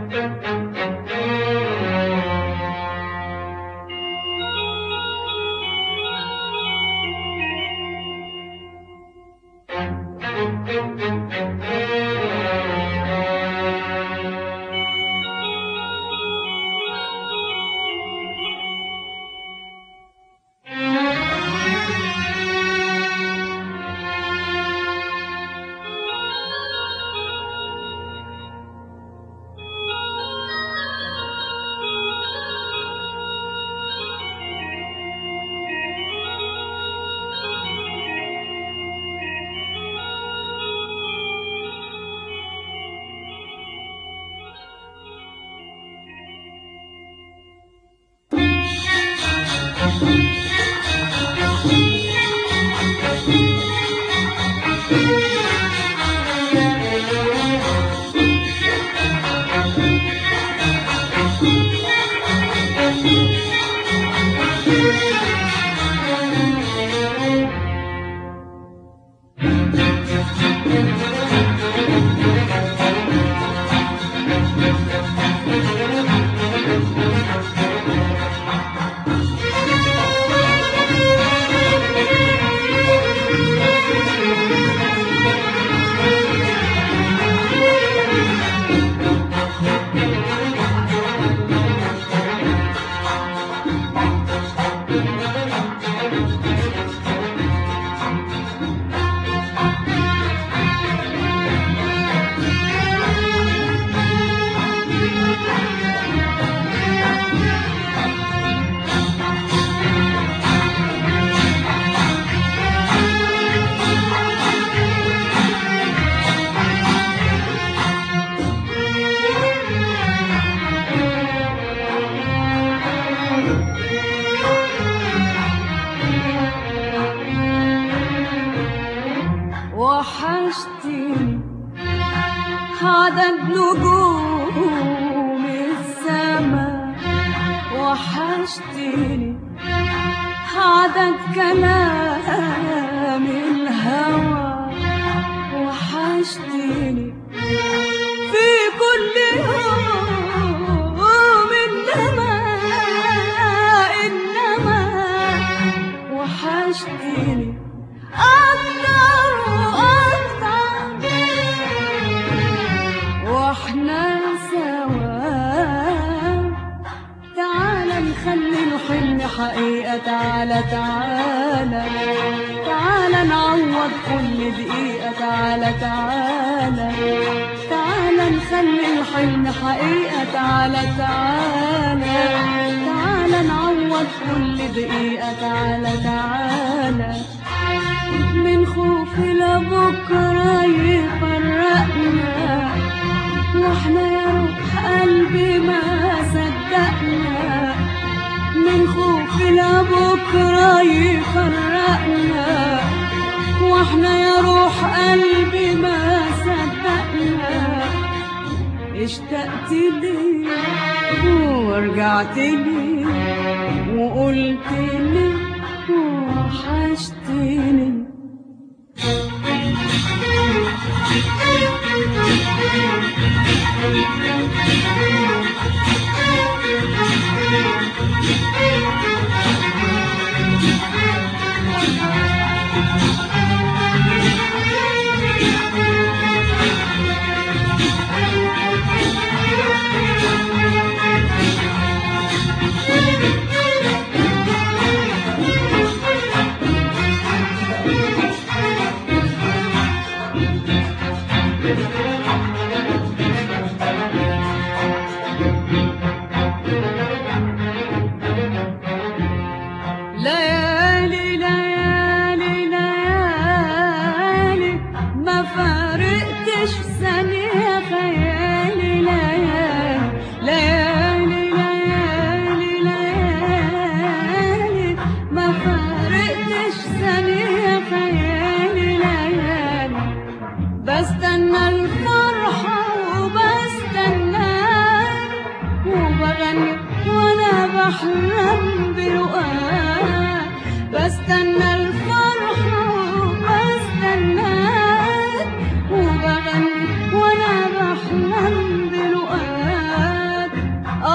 وحشتني عدد نجوم السما وحشتني عدد كلام الهوى وحشتني في كل يوم إنما إنما وحشتني أكتر وأكتر واحنا سوا تعالى نخلي الحلم حقيقة تعالى تعالى تعالى نعوض كل دقيقة تعالى تعالى تعالى نخلي الحلم حقيقة تعالى تعالى تعالى نعوض كل دقيقة تعالى تعالى من خوف لبكرة يفرقنا واحنا يا روح قلبي ما صدقنا من خوف لبكرة يفرقنا واحنا يا روح قلبي ما صدقنا اشتقت لي ورجعت لي وقلت لي وحشتني ليالي ليالي ليالي ما فارقتش ثانية خيالي ليالي ليالي ليالي ليالي ما فارقتش ثانية خيالي ليالي بستنى الفرحة وبستنى وبغني وانا بحلم برؤاك بستنى الفرحة وبستنى وبغني وانا بحلم برؤاك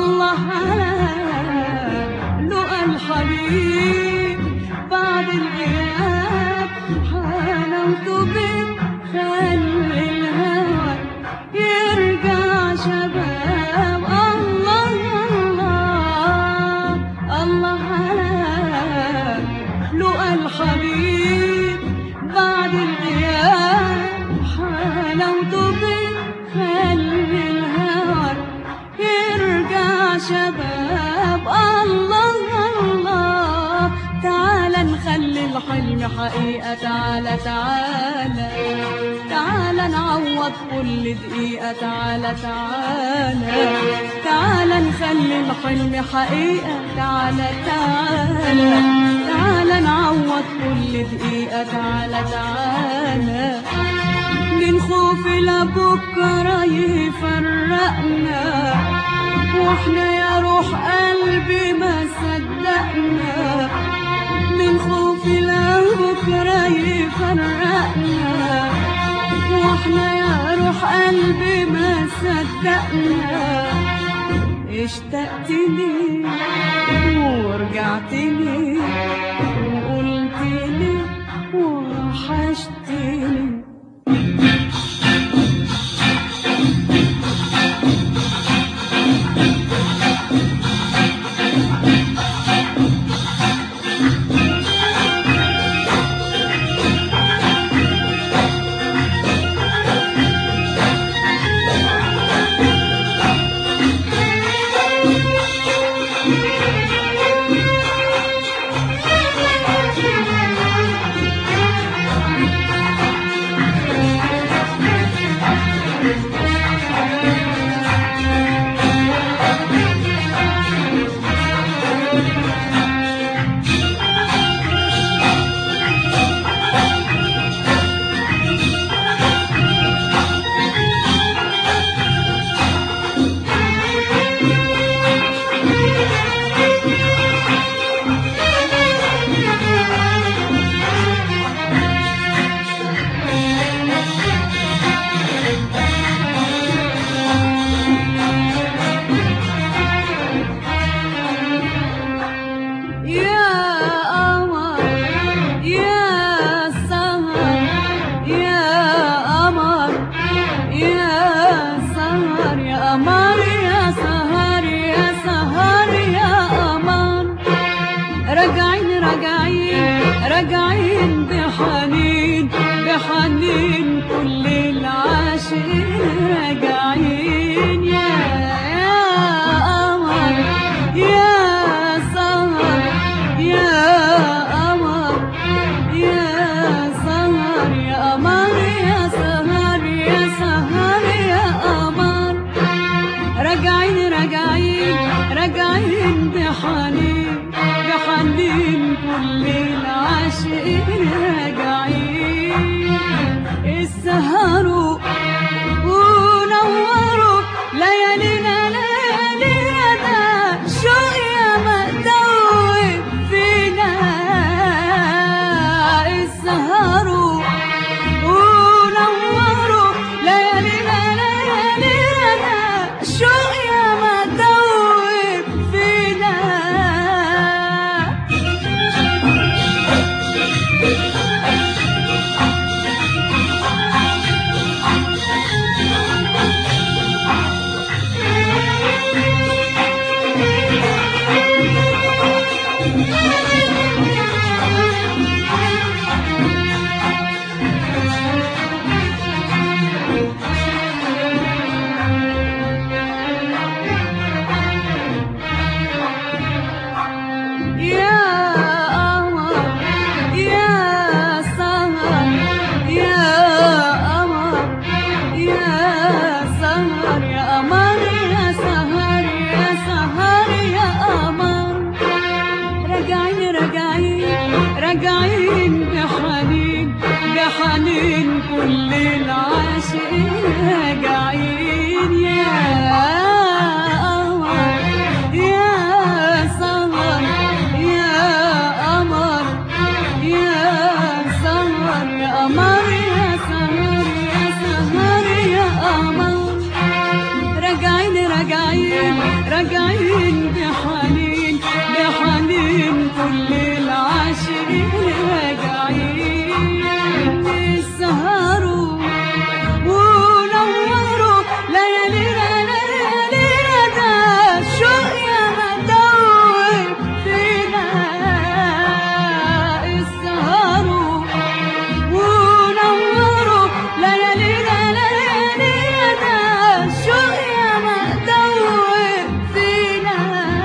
الله على لقى الحبيب بعد الغياب حلاوته بتخلي الهوى يرجع شباب الله الله الله على لقى الحبيب بعد الغياب حلاوته بتخلي الهوى يرجع شباب الله الله تعالى نخلي الحلم حقيقة تعالى تعالى تعالى نعوض كل دقيقة تعالى تعالى تعالى نخلي الحلم حقيقة تعالى تعالى تعالى نعوض كل دقيقة تعالى تعالى من خوف لبكرة يفرقنا واحنا يا روح قلبي ما صدقنا من خوف لبكرة يفرقنا واحنا يا روح قلبي ما صدقنا اشتقت لي ورجعت لي وقلت لي وحشتني يا قمر يا سهر يا قمر يا سهر يا قمر يا سهر يا سهر يا قمر راجعين راجعين راجعين بحنين بحنين كل العاشقين راجعين يا يا قمر يا سهر يا قمر يا سهر يا قمر يا سهر يا سهر يا قمر راجعين راجعين راجعين بحنين بحنين كل العاشقين راجعين السهروا ونوروا ليالينا ليالينا ده شوق يا مقدوب فينا السهروا ونوروا ليالينا ليالينا ده شوق يا مقدوب فينا يا قمر يا سهر يا قمر يا سهر يا قمر يا سهر يا سهر يا قمر راجعين راجعين راجعين بحنين بحنين كل العاشقين راجعين يا قمر يا سهر يا قمر يا سهر يا قمر يا سهر يا سهر يا قمر راجعين راجعين راجعين بحنين بحنين كل العاشقين راجعين يسهروا ونوروا ليالينا ليالينا ده شوق يا مدوب فينا اسهروا ونوروا ليالينا ليالينا ده شوق يا مدوب فينا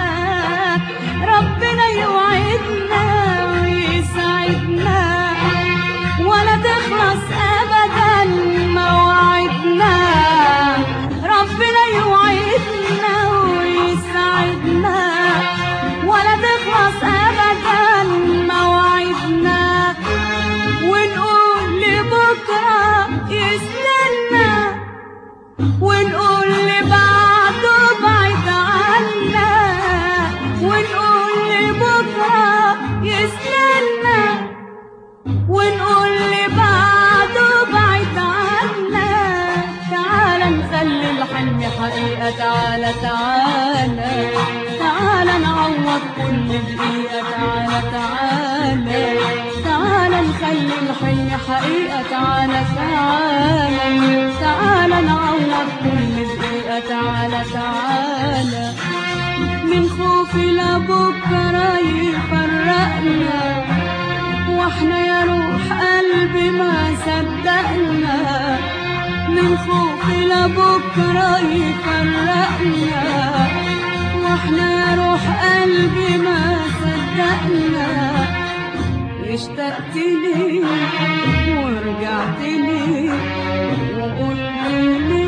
ربنا يوعدنا ويسعدنا ولا تخلص ابدا مواعيدنا ربنا يوعدنا ويسعدنا ولا تخلص ابدا مواعيدنا ونقول لبكره يستنى ونقول لبعده بعيد عنا ونقول لبكره يستنى ونقول لبعده بعيد عنا تعال نخلي الحلم حقيقة تعالى تعالى تعالى نعوض كل دقيقة تعالى تعالى تعالى نخلي الحلم حقيقة تعالى تعالى تعالى نعوض كل دقيقة تعالى تعالى من خوف لبكرة يفرقنا واحنا يا روح قلبي ما صدقنا من خوف لبكرة يفرقنا واحنا يا روح قلبي ما صدقنا اشتقت لي ورجعت لي وقلت لي